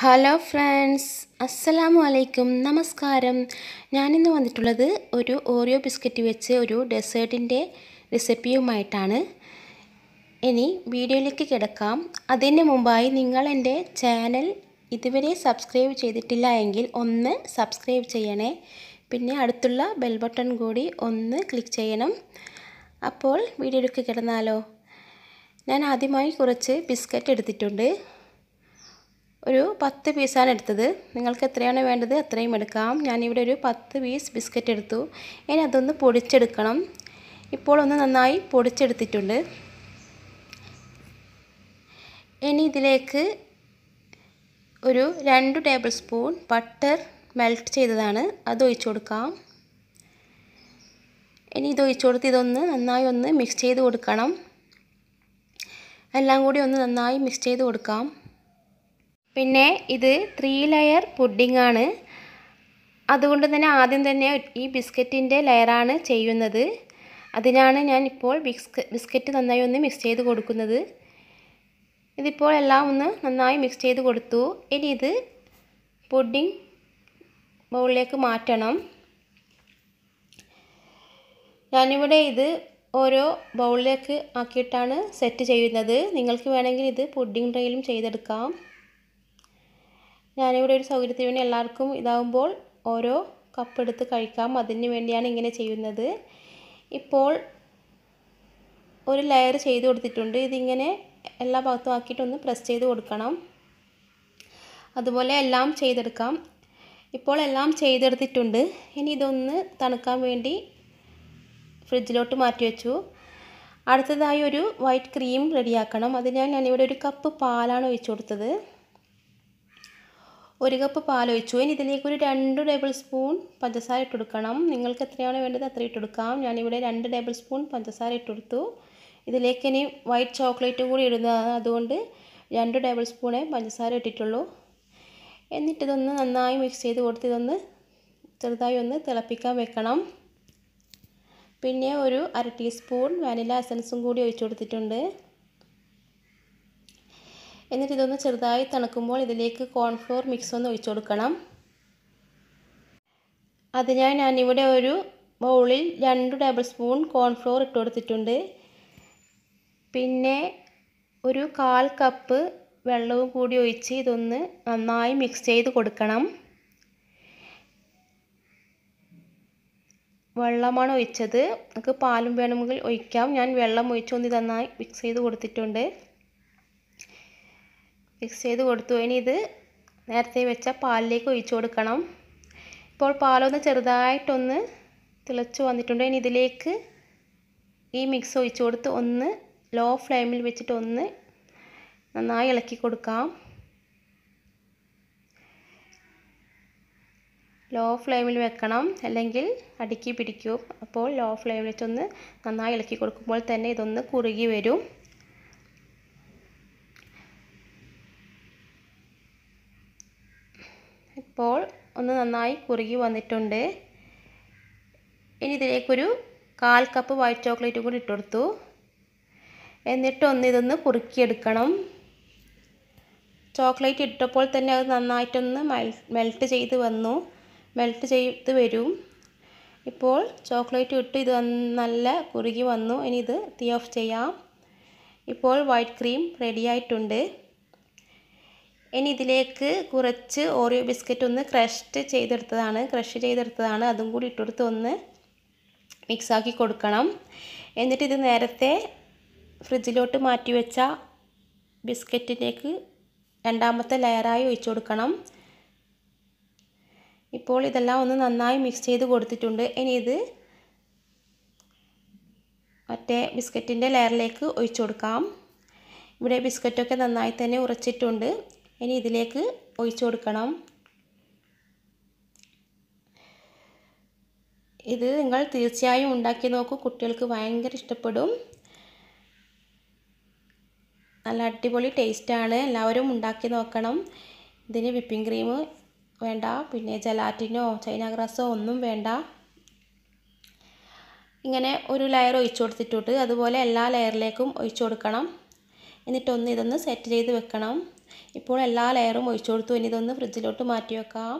hello friends അസ്സലാമു അലൈക്കും നമസ്കാരം ഞാനിന്ന് വന്നിട്ടുള്ളത് ഒരു ഓറിയോ ബിസ്ക്കറ്റ് വെച്ച് ഒരു ഡെസേർട്ടിൻ്റെ റെസിപ്പിയുമായിട്ടാണ് ഇനി വീഡിയോയിലേക്ക് കിടക്കാം അതിന് മുമ്പായി നിങ്ങൾ എൻ്റെ ചാനൽ ഇതുവരെ സബ്സ്ക്രൈബ് ചെയ്തിട്ടില്ല എങ്കിൽ ഒന്ന് സബ്സ്ക്രൈബ് ചെയ്യണേ പിന്നെ അടുത്തുള്ള ബെൽ ബട്ടൺ കൂടി ഒന്ന് ക്ലിക്ക് ചെയ്യണം അപ്പോൾ വീഡിയോയിലേക്ക് കിടന്നാലോ ഞാൻ ആദ്യമായി കുറച്ച് ബിസ്ക്കറ്റ് എടുത്തിട്ടുണ്ട് ഒരു പത്ത് പീസാണ് എടുത്തത് നിങ്ങൾക്ക് എത്രയാണ് വേണ്ടത് അത്രയും എടുക്കാം ഞാനിവിടെ ഒരു പത്ത് പീസ് ബിസ്ക്കറ്റ് എടുത്തു ഇനി അതൊന്ന് പൊടിച്ചെടുക്കണം ഇപ്പോൾ ഒന്ന് നന്നായി പൊടിച്ചെടുത്തിട്ടുണ്ട് ഇനി ഇതിലേക്ക് ഒരു രണ്ട് ടേബിൾ സ്പൂൺ ബട്ടർ മെൽറ്റ് ചെയ്തതാണ് അത് ഒഴിച്ചു കൊടുക്കാം ഇനി ഇത് ഒഴിച്ചു കൊടുത്ത് ഇതൊന്ന് നന്നായി ഒന്ന് മിക്സ് ചെയ്ത് കൊടുക്കണം എല്ലാം കൂടി ഒന്ന് നന്നായി മിക്സ് ചെയ്ത് കൊടുക്കാം പിന്നെ ഇത് ത്രീ ലെയർ പുഡിംഗ് ആണ് അതുകൊണ്ട് തന്നെ ആദ്യം തന്നെ ഈ ബിസ്ക്കറ്റിൻ്റെ ലെയറാണ് ചെയ്യുന്നത് അതിനാണ് ഞാൻ ഇപ്പോൾ ബിസ്ക ബിസ്ക്കറ്റ് നന്നായി ഒന്ന് മിക്സ് ചെയ്ത് കൊടുക്കുന്നത് ഇതിപ്പോൾ എല്ലാം ഒന്ന് നന്നായി മിക്സ് ചെയ്ത് കൊടുത്തു ഇനി ഇത് പുഡിംഗ് ബൗളിലേക്ക് മാറ്റണം ഞാനിവിടെ ഇത് ഓരോ ബൗളിലേക്ക് ആക്കിയിട്ടാണ് സെറ്റ് ചെയ്യുന്നത് നിങ്ങൾക്ക് വേണമെങ്കിൽ ഇത് പുഡിംഗ് ട്രേയിലും ചെയ്തെടുക്കാം ഞാനിവിടെ ഒരു സൗകര്യത്തിന് വേണ്ടി എല്ലാവർക്കും ഇതാകുമ്പോൾ ഓരോ കപ്പ് എടുത്ത് കഴിക്കാം അതിന് വേണ്ടിയാണ് ഇങ്ങനെ ചെയ്യുന്നത് ഇപ്പോൾ ഒരു ലെയർ ചെയ്ത് കൊടുത്തിട്ടുണ്ട് ഇതിങ്ങനെ എല്ലാ ഭാഗത്തും ആക്കിയിട്ടൊന്ന് പ്രസ് ചെയ്ത് കൊടുക്കണം അതുപോലെ എല്ലാം ചെയ്തെടുക്കാം ഇപ്പോൾ എല്ലാം ചെയ്തെടുത്തിട്ടുണ്ട് ഇനി ഇതൊന്ന് തണുക്കാൻ വേണ്ടി ഫ്രിഡ്ജിലോട്ട് മാറ്റി വെച്ചു അടുത്തതായി ഒരു വൈറ്റ് ക്രീം റെഡിയാക്കണം അതിനായി ഞാനിവിടെ ഒരു കപ്പ് പാലാണ് ഒഴിച്ചു കൊടുത്തത് ഒരു കപ്പ് പാൽ ഒഴിച്ചു ഇനി ഇതിലേക്ക് ഒരു രണ്ട് ടേബിൾ സ്പൂൺ പഞ്ചസാര ഇട്ട് കൊടുക്കണം നിങ്ങൾക്ക് എത്രയാണ് വേണ്ടത് അത്ര ഇട്ട് കൊടുക്കാം ഞാനിവിടെ രണ്ട് ടേബിൾ സ്പൂൺ പഞ്ചസാര ഇട്ട് കൊടുത്തു ഇതിലേക്ക് ഇനി വൈറ്റ് ചോക്ലേറ്റും കൂടി ഇടുന്നതാണ് അതുകൊണ്ട് രണ്ട് ടേബിൾ സ്പൂണേ പഞ്ചസാര ഇട്ടിട്ടുള്ളൂ എന്നിട്ട് ഇതൊന്ന് നന്നായി മിക്സ് ചെയ്ത് കൊടുത്ത് ഇതൊന്ന് ചെറുതായി ഒന്ന് തിളപ്പിക്കാൻ വെക്കണം പിന്നെ ഒരു അര ടീസ്പൂൺ വാനില എസൻസും കൂടി ഒഴിച്ചു കൊടുത്തിട്ടുണ്ട് എന്നിട്ട് ഇതൊന്ന് ചെറുതായി തണുക്കുമ്പോൾ ഇതിലേക്ക് കോൺഫ്ലോർ മിക്സ് ഒന്ന് ഒഴിച്ചു കൊടുക്കണം അതിനായി ഞാനിവിടെ ഒരു ബൗളിൽ രണ്ട് ടേബിൾ സ്പൂൺ കോൺഫ്ലോർ ഇട്ട് കൊടുത്തിട്ടുണ്ട് പിന്നെ ഒരു കാൽ കപ്പ് വെള്ളവും കൂടി ഒഴിച്ച് ഇതൊന്ന് നന്നായി മിക്സ് ചെയ്ത് കൊടുക്കണം വെള്ളമാണ് ഒഴിച്ചത് നമുക്ക് പാലും വേണമെങ്കിൽ ഒഴിക്കാം ഞാൻ വെള്ളം ഒഴിച്ചൊന്ന് നന്നായി മിക്സ് ചെയ്ത് കൊടുത്തിട്ടുണ്ട് മിക്സ് ചെയ്ത് കൊടുത്തു ഇനി ഇത് നേരത്തെ വെച്ച പാലിലേക്ക് ഒഴിച്ചു കൊടുക്കണം ഇപ്പോൾ പാലൊന്ന് ചെറുതായിട്ടൊന്ന് തിളച്ച് വന്നിട്ടുണ്ട് ഇനി ഇതിലേക്ക് ഈ മിക്സ് ഒഴിച്ചു കൊടുത്ത് ഒന്ന് ലോ ഫ്ലെയിമിൽ വെച്ചിട്ട് ഒന്ന് നന്നായി ഇളക്കി കൊടുക്കാം ലോ ഫ്ലെയിമിൽ വെക്കണം അല്ലെങ്കിൽ അടുക്കി പിടിക്കും അപ്പോൾ ലോ ഫ്ലെയിമിൽ വെച്ചൊന്ന് നന്നായി ഇളക്കി കൊടുക്കുമ്പോൾ തന്നെ ഇതൊന്ന് കുറുകി വരും ഇപ്പോൾ ഒന്ന് നന്നായി കുറുകി വന്നിട്ടുണ്ട് ഇനി ഇതിലേക്കൊരു കാൽ കപ്പ് വൈറ്റ് ചോക്ലേറ്റ് കൂടി ഇട്ട് കൊടുത്തു എന്നിട്ട് ഒന്ന് ഇതൊന്ന് കുറുക്കിയെടുക്കണം ചോക്ലേറ്റ് ഇട്ടപ്പോൾ തന്നെ അത് നന്നായിട്ടൊന്ന് മെൽ മെൽറ്റ് ചെയ്ത് വന്നു മെൽറ്റ് ചെയ്ത് വരും ഇപ്പോൾ ചോക്ലേറ്റ് ഇട്ട് ഇത് നല്ല കുറുകി വന്നു ഇനി ഇത് തീ ഓഫ് ചെയ്യാം ഇപ്പോൾ വൈറ്റ് ക്രീം റെഡി ആയിട്ടുണ്ട് ഇനി ഇതിലേക്ക് കുറച്ച് ഓറിയോ ബിസ്ക്കറ്റ് ഒന്ന് ക്രഷ്ഡ് ചെയ്തെടുത്തതാണ് ക്രഷ് ചെയ്തെടുത്തതാണ് അതും കൂടി ഇട്ടെടുത്ത് ഒന്ന് മിക്സാക്കി കൊടുക്കണം എന്നിട്ട് ഇത് നേരത്തെ ഫ്രിഡ്ജിലോട്ട് മാറ്റി വെച്ച ബിസ്ക്കറ്റിലേക്ക് രണ്ടാമത്തെ ലെയറായി ഒഴിച്ചു കൊടുക്കണം ഇപ്പോൾ ഇതെല്ലാം ഒന്ന് നന്നായി മിക്സ് ചെയ്ത് കൊടുത്തിട്ടുണ്ട് ഇനി ഇത് മറ്റേ ബിസ്ക്കറ്റിൻ്റെ ലെയറിലേക്ക് ഒഴിച്ചു കൊടുക്കാം ഇവിടെ ബിസ്ക്കറ്റൊക്കെ നന്നായി തന്നെ ഉറച്ചിട്ടുണ്ട് ഇനി ഇതിലേക്ക് ഒഴിച്ചു കൊടുക്കണം ഇത് നിങ്ങൾ തീർച്ചയായും ഉണ്ടാക്കി നോക്കൂ കുട്ടികൾക്ക് ഭയങ്കര ഇഷ്ടപ്പെടും നല്ല അടിപൊളി ടേസ്റ്റാണ് എല്ലാവരും ഉണ്ടാക്കി നോക്കണം ഇതിന് വിപ്പിംഗ് ക്രീം വേണ്ട പിന്നെ ജലാറ്റിനോ ചൈന ഗ്രാസോ ഒന്നും വേണ്ട ഇങ്ങനെ ഒരു ലെയർ ഒഴിച്ചു കൊടുത്തിട്ടുണ്ട് അതുപോലെ എല്ലാ ലെയറിലേക്കും ഒഴിച്ചു കൊടുക്കണം എന്നിട്ടൊന്ന് ഇതൊന്ന് സെറ്റ് ചെയ്ത് വെക്കണം ഇപ്പോൾ എല്ലാ ലെയറും ഒഴിച്ചു കൊടുത്തു ഇനി ഇതൊന്ന് ഫ്രിഡ്ജിലോട്ട് മാറ്റി വെക്കാം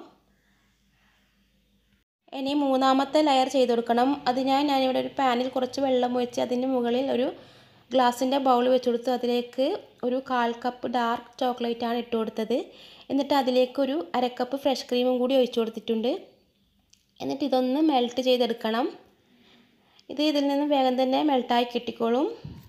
ഇനി മൂന്നാമത്തെ ലെയർ ചെയ്ത് കൊടുക്കണം അതിനായി ഞാനിവിടെ ഒരു പാനിൽ കുറച്ച് വെള്ളം ഒഴിച്ച് അതിൻ്റെ മുകളിൽ ഒരു ഗ്ലാസിൻ്റെ ബൗൾ വെച്ച് കൊടുത്തു അതിലേക്ക് ഒരു കാൽ കപ്പ് ഡാർക്ക് ചോക്ലേറ്റ് ആണ് ഇട്ട് കൊടുത്തത് എന്നിട്ട് അതിലേക്ക് ഒരു അരക്കപ്പ് ഫ്രഷ് ക്രീമും കൂടി ഒഴിച്ചു കൊടുത്തിട്ടുണ്ട് എന്നിട്ട് ഇതൊന്ന് മെൽറ്റ് ചെയ്തെടുക്കണം ഇത് ഇതിൽ നിന്ന് വേഗം തന്നെ മെൽട്ടായി കിട്ടിക്കോളും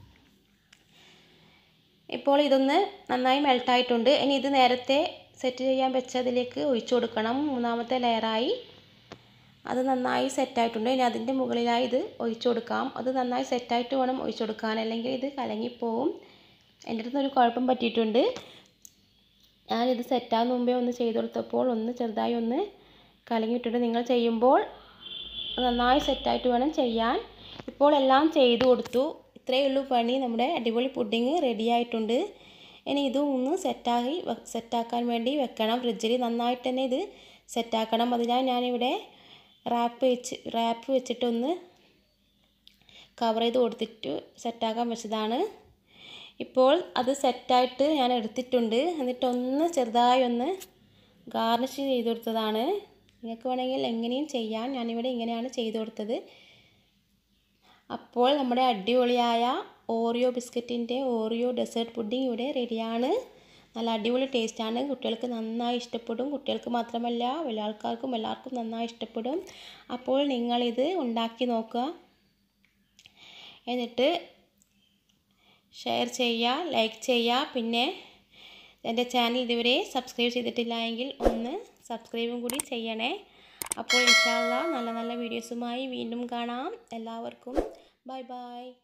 ഇപ്പോൾ ഇതൊന്ന് നന്നായി മെൽട്ടായിട്ടുണ്ട് ഇനി ഇത് നേരത്തെ സെറ്റ് ചെയ്യാൻ വെച്ചതിലേക്ക് ഒഴിച്ചു കൊടുക്കണം മൂന്നാമത്തെ ലെയറായി അത് നന്നായി സെറ്റായിട്ടുണ്ട് ഇനി അതിൻ്റെ മുകളിലായി ഇത് ഒഴിച്ചു കൊടുക്കാം അത് നന്നായി സെറ്റായിട്ട് വേണം ഒഴിച്ചു കൊടുക്കാൻ അല്ലെങ്കിൽ ഇത് കലങ്ങിപ്പോവും എൻ്റെ അടുത്ത് ഒരു കുഴപ്പം പറ്റിയിട്ടുണ്ട് ഞാനിത് സെറ്റാകുന്ന മുമ്പേ ഒന്ന് ചെയ്ത് കൊടുത്തപ്പോൾ ഒന്ന് ചെറുതായി ഒന്ന് കലങ്ങിയിട്ടുണ്ട് നിങ്ങൾ ചെയ്യുമ്പോൾ നന്നായി സെറ്റായിട്ട് വേണം ചെയ്യാൻ ഇപ്പോൾ എല്ലാം ചെയ്തു കൊടുത്തു ഇത്രയേ ഉള്ളൂ പണി നമ്മുടെ അടിപൊളി പുഡിങ് റെഡി ആയിട്ടുണ്ട് ഇനി ഇത് ഒന്ന് സെറ്റാക്കി സെറ്റാക്കാൻ വേണ്ടി വെക്കണം ഫ്രിഡ്ജിൽ നന്നായിട്ട് തന്നെ ഇത് സെറ്റാക്കണം അതിനായി ഞാനിവിടെ റാപ്പ് വെച്ച് റാപ്പ് വെച്ചിട്ടൊന്ന് കവർ ചെയ്ത് കൊടുത്തിട്ട് സെറ്റാക്കാൻ വെച്ചതാണ് ഇപ്പോൾ അത് സെറ്റായിട്ട് ഞാൻ എടുത്തിട്ടുണ്ട് എന്നിട്ടൊന്ന് ചെറുതായി ഒന്ന് ഗാർണിഷ് ചെയ്ത് കൊടുത്തതാണ് നിങ്ങൾക്ക് വേണമെങ്കിൽ എങ്ങനെയും ചെയ്യാം ഞാനിവിടെ ഇങ്ങനെയാണ് ചെയ്ത് കൊടുത്തത് അപ്പോൾ നമ്മുടെ അടിപൊളിയായ ഓറിയോ ബിസ്ക്കറ്റിൻ്റെ ഓറിയോ ഡെസേർട്ട് പുഡിംഗ് ഇവിടെ റെഡിയാണ് നല്ല അടിപൊളി ടേസ്റ്റാണ് കുട്ടികൾക്ക് നന്നായി ഇഷ്ടപ്പെടും കുട്ടികൾക്ക് മാത്രമല്ല വലിയ ആൾക്കാർക്കും എല്ലാവർക്കും നന്നായി ഇഷ്ടപ്പെടും അപ്പോൾ നിങ്ങളിത് ഉണ്ടാക്കി നോക്കുക എന്നിട്ട് ഷെയർ ചെയ്യുക ലൈക്ക് ചെയ്യുക പിന്നെ എൻ്റെ ചാനൽ ഇതുവരെ സബ്സ്ക്രൈബ് ചെയ്തിട്ടില്ല എങ്കിൽ ഒന്ന് സബ്സ്ക്രൈബും കൂടി ചെയ്യണേ അപ്പോൾ ഇൻഷാല്ല നല്ല നല്ല വീഡിയോസുമായി വീണ്ടും കാണാം എല്ലാവർക്കും ബൈ ബൈ